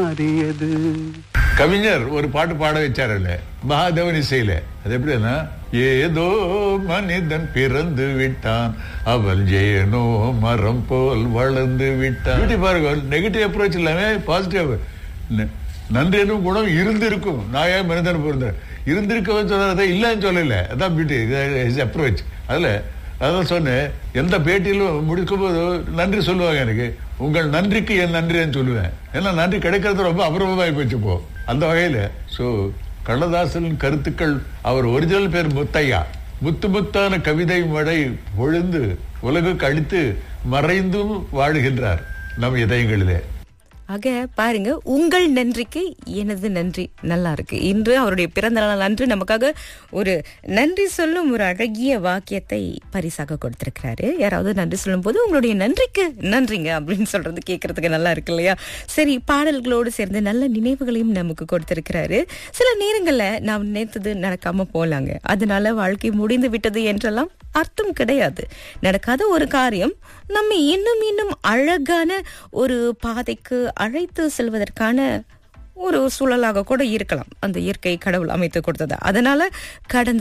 மாறியது கவிஞர் ஒரு பாட்டு பாட வச்சாருல்ல மகாதேவன் இசையில அது எப்படின்னா ஏதோ மனிதன் பிறந்து விட்டான் அவள் ஏனோ மரம் போல் வளர்ந்து விட்டான் இப்படி பாருங்க நெகட்டிவ் அப்ரோச் இல்லாம பாசிட்டிவ் நன்றி என்னும் குணம் இருந்திருக்கும் நான் ஏன் மனிதன் பிறந்தேன் இருந்திருக்கவன் சொல்றதை இல்லைன்னு சொல்லல அதான் பியூட்டி அப்ரோச் அதுல அதான் சொன்னேன் எந்த பேட்டியிலும் முடிக்கும் போது நன்றி சொல்லுவாங்க எனக்கு உங்கள் நன்றிக்கு என் நன்றின்னு சொல்லுவேன் ஏன்னா நன்றி கிடைக்கிறது ரொம்ப அபூர்வமாகி போச்சு இப்போ அந்த வகையில சோ கண்ணதாசனின் கருத்துக்கள் அவர் ஒரிஜினல் பேர் முத்தையா முத்து முத்தான கவிதை மழை பொழுந்து உலகுக்கு அழித்து மறைந்தும் வாழுகின்றார் நம் இதயங்களிலே ஆக பாருங்க உங்கள் நன்றிக்கு எனது நன்றி நல்லா இருக்கு இன்று அவருடைய பிறந்த நாள் அன்று நமக்காக ஒரு நன்றி சொல்லும் ஒரு அழகிய வாக்கியத்தை பரிசாக கொடுத்திருக்கிறாரு யாராவது நன்றி சொல்லும் போது உங்களுடைய நன்றிக்கு நன்றிங்க அப்படின்னு சொல்றது கேட்கறதுக்கு நல்லா இருக்கு இல்லையா சரி பாடல்களோடு சேர்ந்து நல்ல நினைவுகளையும் நமக்கு கொடுத்திருக்கிறாரு சில நேரங்கள்ல நாம் நினைத்தது நடக்காம போலாங்க அதனால வாழ்க்கை முடிந்து விட்டது என்றெல்லாம் அர்த்தம் கிடையாது நடக்காத ஒரு காரியம் நம்ம இன்னும் இன்னும் அழகான ஒரு பாதைக்கு அழைத்து செல்வதற்கான ஒரு சூழலாக கூட இருக்கலாம் அந்த இயற்கை கடவுள் அமைத்து கொடுத்தது அதனால கடந்த